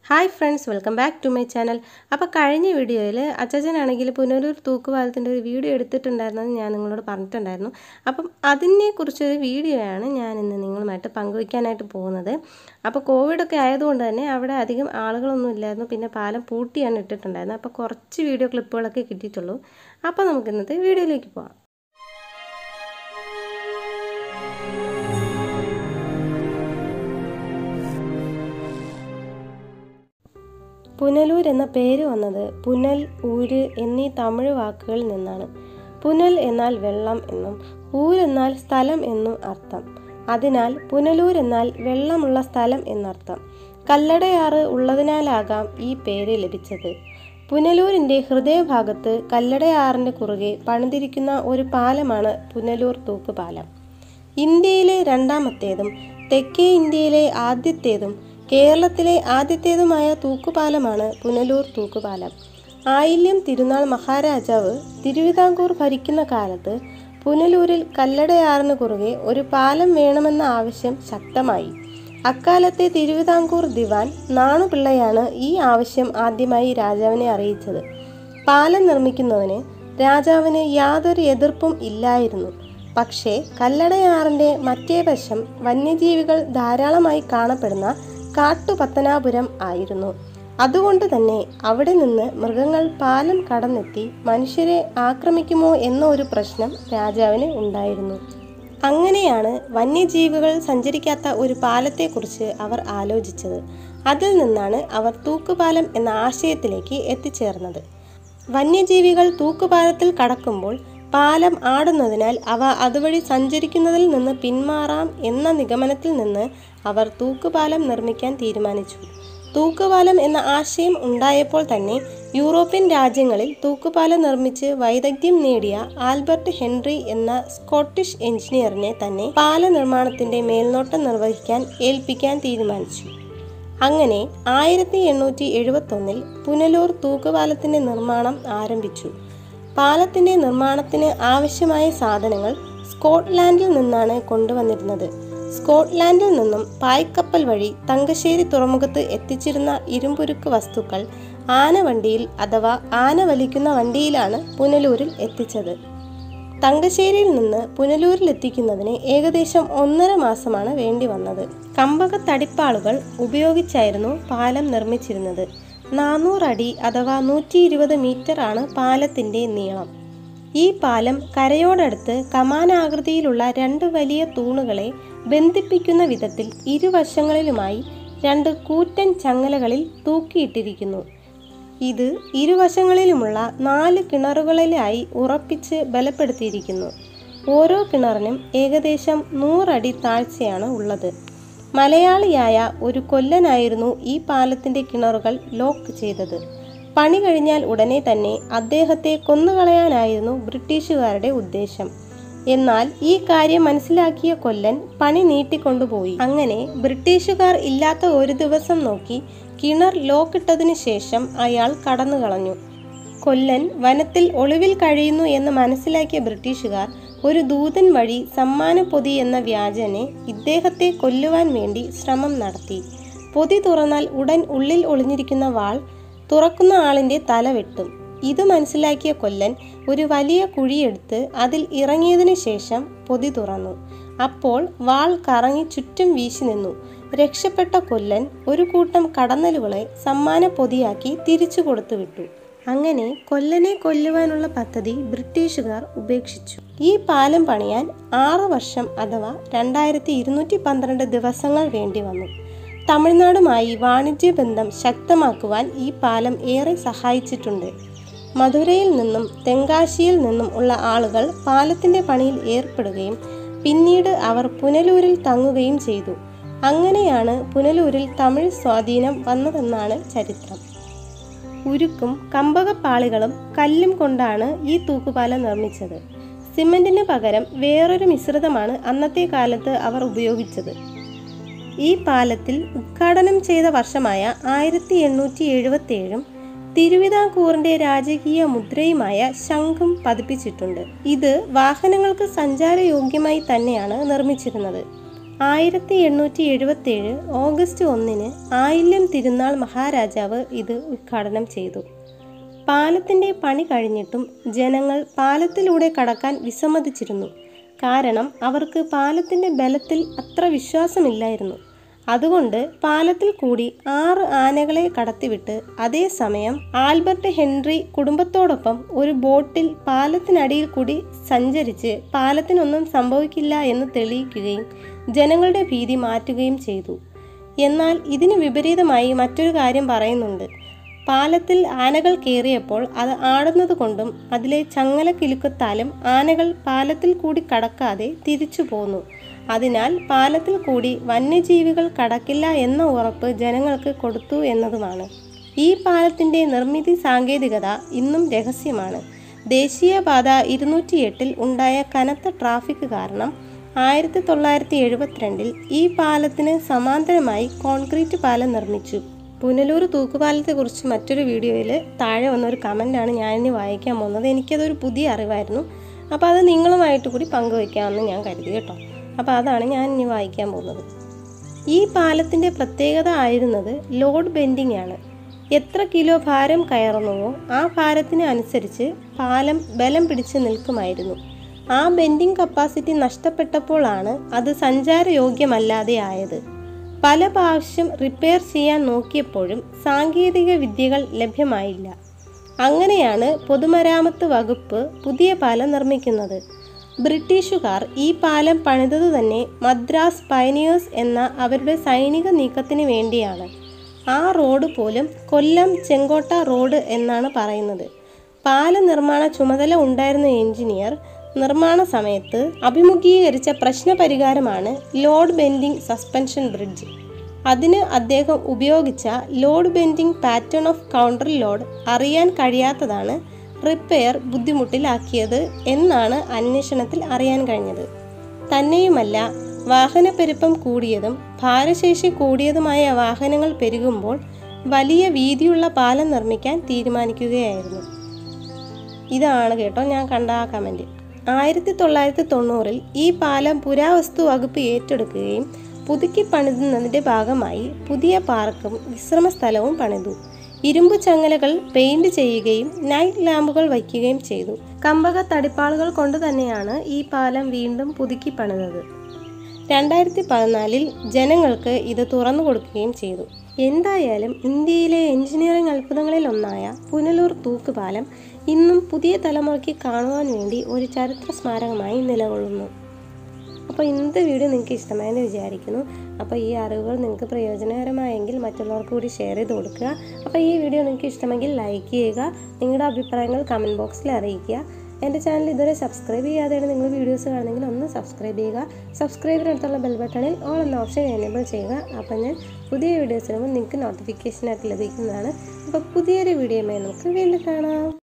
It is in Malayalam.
hi friends welcome back to my channel അപ്പോൾ കഴിഞ്ഞ വീഡിയോയിൽ അച്ചാച്ചനാണെങ്കിൽ പുനലൂർ തൂക്കുപാലത്തിൻ്റെ ഒരു വീഡിയോ എടുത്തിട്ടുണ്ടായിരുന്നെന്ന് ഞാൻ നിങ്ങളോട് പറഞ്ഞിട്ടുണ്ടായിരുന്നു അപ്പം അതിനെക്കുറിച്ചൊരു വീഡിയോയാണ് ഞാൻ ഇന്ന് നിങ്ങളുമായിട്ട് പങ്കുവയ്ക്കാനായിട്ട് പോകുന്നത് അപ്പോൾ കോവിഡൊക്കെ ആയതുകൊണ്ട് തന്നെ അവിടെ അധികം ആളുകളൊന്നും ഇല്ലായിരുന്നു പിന്നെ പാലം പൂട്ടിയാണ് ഇട്ടിട്ടുണ്ടായിരുന്നത് അപ്പോൾ കുറച്ച് വീഡിയോ ക്ലിപ്പുകളൊക്കെ കിട്ടിയിട്ടുള്ളൂ അപ്പോൾ നമുക്ക് ഇന്നത്തെ വീഡിയോയിലേക്ക് പോകാം പുനലൂർ എന്ന പേര് വന്നത് പുനൽ ഊര് എന്നീ തമിഴ് വാക്കുകളിൽ നിന്നാണ് പുനൽ എന്നാൽ വെള്ളം എന്നും ഊരെന്നാൽ സ്ഥലം എന്നും അർത്ഥം അതിനാൽ പുനലൂർ എന്നാൽ വെള്ളമുള്ള സ്ഥലം എന്നർത്ഥം കല്ലടയാറ് ഉള്ളതിനാലാകാം ഈ പേര് ലഭിച്ചത് പുനലൂരിൻ്റെ ഹൃദയഭാഗത്ത് കല്ലടയാറിൻ്റെ കുറുകെ പണിതിരിക്കുന്ന ഒരു പാലമാണ് പുനലൂർ തൂക്കുപാലം ഇന്ത്യയിലെ രണ്ടാമത്തേതും തെക്കേ ഇന്ത്യയിലെ ആദ്യത്തേതും കേരളത്തിലെ ആദ്യത്തേതുമായ തൂക്കുപാലമാണ് പുനലൂർ തൂക്കുപാലം ആയില്യം തിരുനാൾ മഹാരാജാവ് തിരുവിതാംകൂർ ഭരിക്കുന്ന കാലത്ത് പുനലൂരിൽ കല്ലടയാറിന് കുറുകെ ഒരു പാലം വേണമെന്ന ആവശ്യം ശക്തമായി അക്കാലത്തെ തിരുവിതാംകൂർ ദിവാൻ നാണുപിള്ളയാണ് ഈ ആവശ്യം ആദ്യമായി രാജാവിനെ അറിയിച്ചത് പാലം നിർമ്മിക്കുന്നതിന് രാജാവിന് യാതൊരു എതിർപ്പും ഇല്ലായിരുന്നു പക്ഷേ കല്ലടയാറിൻ്റെ മറ്റേ വശം വന്യജീവികൾ ധാരാളമായി കാണപ്പെടുന്ന കാട്ടുപത്തനാപുരം ആയിരുന്നു അതുകൊണ്ട് തന്നെ അവിടെ നിന്ന് മൃഗങ്ങൾ പാലം കടന്നെത്തി മനുഷ്യരെ ആക്രമിക്കുമോ എന്ന ഒരു പ്രശ്നം രാജാവിന് ഉണ്ടായിരുന്നു അങ്ങനെയാണ് വന്യജീവികൾ സഞ്ചരിക്കാത്ത ഒരു പാലത്തെക്കുറിച്ച് അവർ ആലോചിച്ചത് അതിൽ നിന്നാണ് അവർ തൂക്കുപാലം എന്ന ആശയത്തിലേക്ക് എത്തിച്ചേർന്നത് വന്യജീവികൾ തൂക്കുപാലത്തിൽ കടക്കുമ്പോൾ പാലം ആടുന്നതിനാൽ അവ അതുവഴി സഞ്ചരിക്കുന്നതിൽ നിന്ന് പിന്മാറാം എന്ന നിഗമനത്തിൽ നിന്ന് അവർ തൂക്കുപാലം നിർമ്മിക്കാൻ തീരുമാനിച്ചു തൂക്കുപാലം എന്ന ആശയം ഉണ്ടായപ്പോൾ തന്നെ യൂറോപ്യൻ രാജ്യങ്ങളിൽ തൂക്കുപാലം നിർമ്മിച്ച് വൈദഗ്ധ്യം നേടിയ ആൽബർട്ട് ഹെൻറി എന്ന സ്കോട്ടിഷ് എഞ്ചിനീയറിനെ തന്നെ പാല നിർമ്മാണത്തിന്റെ മേൽനോട്ടം നിർവഹിക്കാൻ ഏൽപ്പിക്കാൻ തീരുമാനിച്ചു അങ്ങനെ ആയിരത്തി എണ്ണൂറ്റി എഴുപത്തൊന്നിൽ പുനലൂർ തൂക്കുപാലത്തിന്റെ നിർമ്മാണം ആരംഭിച്ചു പാലത്തിന്റെ നിർമ്മാണത്തിന് ആവശ്യമായ സാധനങ്ങൾ സ്കോട്ട്ലാൻഡിൽ നിന്നാണ് കൊണ്ടുവന്നിരുന്നത് സ്കോട്ട്ലാൻഡിൽ നിന്നും പായ്ക്കപ്പൽ വഴി തങ്കശ്ശേരി തുറമുഖത്ത് എത്തിച്ചിരുന്ന ഇരുമ്പുരുക്ക് വസ്തുക്കൾ ആനവണ്ടിയിൽ അഥവാ ആന വലിക്കുന്ന വണ്ടിയിലാണ് പുനലൂരിൽ എത്തിച്ചത് തങ്കശ്ശേരിയിൽ നിന്ന് പുനലൂരിൽ എത്തിക്കുന്നതിന് ഏകദേശം ഒന്നര മാസമാണ് വേണ്ടി വന്നത് കമ്പകത്തടിപ്പാളുകൾ ഉപയോഗിച്ചായിരുന്നു പാലം നിർമ്മിച്ചിരുന്നത് നാനൂറടി അഥവാ നൂറ്റി ഇരുപത് മീറ്റർ ആണ് പാലത്തിന്റെ നീളം ഈ പാലം കരയോടടുത്ത് കമാനാകൃതിയിലുള്ള രണ്ട് വലിയ തൂണുകളെ ബന്ധിപ്പിക്കുന്ന വിധത്തിൽ ഇരുവശങ്ങളിലുമായി രണ്ട് കൂറ്റൻ ചങ്ങലകളിൽ തൂക്കിയിട്ടിരിക്കുന്നു ഇത് ഇരുവശങ്ങളിലുമുള്ള നാല് കിണറുകളിലായി ഉറപ്പിച്ച് ബലപ്പെടുത്തിയിരിക്കുന്നു ഓരോ കിണറിനും ഏകദേശം നൂറടി താഴ്ചയാണ് ഉള്ളത് മലയാളിയായ ഒരു കൊല്ലനായിരുന്നു ഈ പാലത്തിന്റെ കിണറുകൾ ലോക്ക് ചെയ്തത് പണി കഴിഞ്ഞാൽ ഉടനെ തന്നെ അദ്ദേഹത്തെ കൊന്നുകളയാനായിരുന്നു ബ്രിട്ടീഷുകാരുടെ ഉദ്ദേശം എന്നാൽ ഈ കാര്യം മനസ്സിലാക്കിയ കൊല്ലൻ പണി നീട്ടിക്കൊണ്ടുപോയി അങ്ങനെ ബ്രിട്ടീഷുകാർ ഇല്ലാത്ത ഒരു ദിവസം നോക്കി കിണർ ലോക്കിട്ടതിനു ശേഷം അയാൾ കടന്നു കളഞ്ഞു കൊല്ലൻ വനത്തിൽ ഒളിവിൽ കഴിയുന്നു എന്ന് മനസ്സിലാക്കിയ ബ്രിട്ടീഷുകാർ ഒരു ദൂതൻ വഴി സമ്മാന പൊതി എന്ന വ്യാജനെ ഇദ്ദേഹത്തെ കൊല്ലുവാൻ വേണ്ടി ശ്രമം നടത്തി പൊതി തുറന്നാൽ ഉടൻ ഉള്ളിൽ ഒളിഞ്ഞിരിക്കുന്ന വാൾ തുറക്കുന്ന ആളിന്റെ തല വെട്ടും ഇത് മനസ്സിലാക്കിയ കൊല്ലൻ ഒരു വലിയ കുഴിയെടുത്ത് അതിൽ ഇറങ്ങിയതിനു ശേഷം പൊതി തുറന്നു അപ്പോൾ വാൾ കറങ്ങി ചുറ്റും വീശി നിന്നു രക്ഷപ്പെട്ട കൊല്ലൻ ഒരു കൂട്ടം കടന്നലുകളെ സമ്മാന പൊതിയാക്കി തിരിച്ചു കൊടുത്തു വിട്ടു അങ്ങനെ കൊല്ലനെ കൊല്ലുവാനുള്ള പദ്ധതി ബ്രിട്ടീഷുകാർ ഉപേക്ഷിച്ചു ഈ പാലം പണിയാൻ ആറ് വർഷം അഥവാ രണ്ടായിരത്തി ഇരുന്നൂറ്റി പന്ത്രണ്ട് ദിവസങ്ങൾ വേണ്ടി വന്നു തമിഴ്നാടുമായി വാണിജ്യ ബന്ധം ശക്തമാക്കുവാൻ ഈ പാലം ഏറെ സഹായിച്ചിട്ടുണ്ട് മധുരയിൽ നിന്നും തെങ്കാശിയിൽ നിന്നും ഉള്ള ആളുകൾ പാലത്തിന്റെ പണിയിൽ ഏർപ്പെടുകയും പിന്നീട് അവർ പുനലൂരിൽ തങ്ങുകയും ചെയ്തു അങ്ങനെയാണ് പുനലൂരിൽ തമിഴ് സ്വാധീനം വന്നതെന്നാണ് ചരിത്രം ഉരുക്കും കമ്പകപ്പാളികളും കല്ലും കൊണ്ടാണ് ഈ തൂക്കുപാലം നിർമ്മിച്ചത് സിമന്റിന് പകരം വേറൊരു മിശ്രിതമാണ് അന്നത്തെ കാലത്ത് അവർ ഉപയോഗിച്ചത് ഈ പാലത്തിൽ ഉദ്ഘാടനം ചെയ്ത വർഷമായ ആയിരത്തി എണ്ണൂറ്റി എഴുപത്തി ഏഴും തിരുവിതാംകൂറിന്റെ രാജകീയ മുദ്രയുമായ ശംഖും പതിപ്പിച്ചിട്ടുണ്ട് ഇത് വാഹനങ്ങൾക്ക് സഞ്ചാരയോഗ്യമായി തന്നെയാണ് നിർമ്മിച്ചിരുന്നത് ആയിരത്തി എണ്ണൂറ്റി എഴുപത്തേഴ് ഓഗസ്റ്റ് ഒന്നിന് ആയില്യം തിരുനാൾ മഹാരാജാവ് ഇത് ഉദ്ഘാടനം ചെയ്തു പാലത്തിൻ്റെ പണി കഴിഞ്ഞിട്ടും ജനങ്ങൾ പാലത്തിലൂടെ കടക്കാൻ വിസമ്മതിച്ചിരുന്നു കാരണം അവർക്ക് പാലത്തിൻ്റെ ബലത്തിൽ അത്ര വിശ്വാസമില്ലായിരുന്നു അതുകൊണ്ട് പാലത്തിൽ കൂടി ആറ് ആനകളെ കടത്തിവിട്ട് അതേസമയം ആൽബർട്ട് ഹെൻറി കുടുംബത്തോടൊപ്പം ഒരു ബോട്ടിൽ പാലത്തിനടിയിൽ കൂടി സഞ്ചരിച്ച് പാലത്തിനൊന്നും സംഭവിക്കില്ല എന്ന് തെളിയിക്കുകയും ജനങ്ങളുടെ ഭീതി മാറ്റുകയും ചെയ്തു എന്നാൽ ഇതിന് വിപരീതമായി മറ്റൊരു കാര്യം പറയുന്നുണ്ട് പാലത്തിൽ ആനകൾ കയറിയപ്പോൾ അത് ആടുന്നത് കൊണ്ടും അതിലെ ചങ്ങല കിലുക്കത്താലും ആനകൾ പാലത്തിൽ കൂടി കടക്കാതെ തിരിച്ചു പോന്നു അതിനാൽ പാലത്തിൽ കൂടി വന്യജീവികൾ കടക്കില്ല എന്ന ഉറപ്പ് ജനങ്ങൾക്ക് കൊടുത്തു എന്നതുമാണ് ഈ പാലത്തിൻ്റെ നിർമ്മിതി സാങ്കേതികത ഇന്നും രഹസ്യമാണ് ദേശീയപാത ഇരുന്നൂറ്റി എട്ടിൽ ഉണ്ടായ കനത്ത ട്രാഫിക് കാരണം ആയിരത്തി തൊള്ളായിരത്തി എഴുപത്തിരണ്ടിൽ ഈ പാലത്തിന് സമാന്തരമായി കോൺക്രീറ്റ് പാലം നിർമ്മിച്ചു പുനലൂർ തൂക്കുപാലത്തെക്കുറിച്ച് മറ്റൊരു വീഡിയോയിൽ താഴെ വന്ന ഒരു കമൻ്റാണ് ഞാനിനി വായിക്കാൻ പോകുന്നത് എനിക്കതൊരു പുതിയ അറിവായിരുന്നു അപ്പോൾ അത് നിങ്ങളുമായിട്ട് കൂടി പങ്കുവയ്ക്കാമെന്ന് ഞാൻ കരുതി കേട്ടോ അപ്പോൾ അതാണ് ഞാൻ ഇനി വായിക്കാൻ പോകുന്നത് ഈ പാലത്തിൻ്റെ പ്രത്യേകത ആയിരുന്നത് ലോഡ് ബെൻഡിംഗ് ആണ് എത്ര കിലോ ഭാരം കയറുന്നുവോ ആ ഭാരത്തിന് അനുസരിച്ച് പാലം ബലം പിടിച്ച് നിൽക്കുമായിരുന്നു ആ ബെൻഡിംഗ് കപ്പാസിറ്റി നഷ്ടപ്പെട്ടപ്പോഴാണ് അത് സഞ്ചാരയോഗ്യമല്ലാതെ ആയത് പല പ്രാവശ്യം റിപ്പയർ ചെയ്യാൻ നോക്കിയപ്പോഴും സാങ്കേതിക വിദ്യകൾ ലഭ്യമായില്ല അങ്ങനെയാണ് പൊതുമരാമത്ത് വകുപ്പ് പുതിയ പാലം നിർമ്മിക്കുന്നത് ബ്രിട്ടീഷുകാർ ഈ പാലം പണിതതു തന്നെ മദ്രാസ് പയനിയേഴ്സ് എന്ന അവരുടെ സൈനിക നീക്കത്തിന് വേണ്ടിയാണ് ആ റോഡ് പോലും കൊല്ലം ചെങ്കോട്ട റോഡ് എന്നാണ് പറയുന്നത് പാല നിർമ്മാണ ചുമതല ഉണ്ടായിരുന്ന എഞ്ചിനീയർ നിർമ്മാണ സമയത്ത് അഭിമുഖീകരിച്ച പ്രശ്നപരിഹാരമാണ് ലോഡ് ബെൻഡിംഗ് സസ്പെൻഷൻ ബ്രിഡ്ജ് അതിന് അദ്ദേഹം ഉപയോഗിച്ച load bending pattern of counter load അറിയാൻ കഴിയാത്തതാണ് റിപ്പയർ ബുദ്ധിമുട്ടിലാക്കിയത് എന്നാണ് അന്വേഷണത്തിൽ അറിയാൻ കഴിഞ്ഞത് തന്നെയുമല്ല വാഹനപ്പെരുപ്പം കൂടിയതും ഭാരശേഷി കൂടിയതുമായ വാഹനങ്ങൾ പെരുകുമ്പോൾ വലിയ വീതിയുള്ള പാലം നിർമ്മിക്കാൻ തീരുമാനിക്കുകയായിരുന്നു ഇതാണ് കേട്ടോ ഞാൻ കണ്ട ആ കമൻറ്റ് ആയിരത്തി തൊള്ളായിരത്തി തൊണ്ണൂറിൽ ഈ പാലം പുരാവസ്തു വകുപ്പ് ഏറ്റെടുക്കുകയും പുതുക്കി പണിതുന്നതിൻ്റെ ഭാഗമായി പുതിയ പാർക്കും വിശ്രമ സ്ഥലവും പണിതു ഇരുമ്പു ചങ്ങലകൾ പെയിന്റ് ചെയ്യുകയും നൈറ്റ് ലാമ്പുകൾ വയ്ക്കുകയും ചെയ്തു കമ്പക തടിപ്പാളുകൾ കൊണ്ട് തന്നെയാണ് ഈ പാലം വീണ്ടും പുതുക്കി പണിതത് രണ്ടായിരത്തി പതിനാലിൽ ജനങ്ങൾക്ക് ഇത് തുറന്നു കൊടുക്കുകയും ചെയ്തു എന്തായാലും ഇന്ത്യയിലെ എഞ്ചിനീയറിംഗ് അത്ഭുതങ്ങളിൽ ഒന്നായ പുനലൂർ തൂക്കുപാലം ഇന്നും പുതിയ തലമുറയ്ക്ക് കാണുവാൻ വേണ്ടി ഒരു ചരിത്ര സ്മാരകമായി നിലകൊള്ളുന്നു അപ്പോൾ ഇന്നത്തെ വീഡിയോ നിങ്ങൾക്ക് ഇഷ്ടമായെന്ന് വിചാരിക്കുന്നു അപ്പോൾ ഈ അറിവുകൾ നിങ്ങൾക്ക് പ്രയോജനകരമായെങ്കിൽ മറ്റുള്ളവർക്ക് കൂടി ഷെയർ ചെയ്ത് കൊടുക്കുക അപ്പോൾ ഈ വീഡിയോ നിങ്ങൾക്ക് ഇഷ്ടമെങ്കിൽ ലൈക്ക് ചെയ്യുക നിങ്ങളുടെ അഭിപ്രായങ്ങൾ കമൻറ്റ് ബോക്സിൽ അറിയിക്കുക എൻ്റെ ചാനൽ ഇതുവരെ സബ്സ്ക്രൈബ് ചെയ്യാതെയാണ് നിങ്ങൾ വീഡിയോസ് കാണുന്നെങ്കിൽ ഒന്ന് സബ്സ്ക്രൈബ് ചെയ്യുക സബ്സ്ക്രൈബിനടുത്തുള്ള ബെൽ ബട്ടണിൽ ഓൾ എന്ന ഓപ്ഷൻ എനേബിൾ ചെയ്യുക അപ്പോൾ ഞാൻ പുതിയ വീഡിയോസ് വരുമ്പോൾ നിങ്ങൾക്ക് നോട്ടിഫിക്കേഷനായിട്ട് ലഭിക്കുന്നതാണ് അപ്പോൾ പുതിയൊരു വീഡിയോയുമായി നമുക്ക് വീണ്ടും കാണാം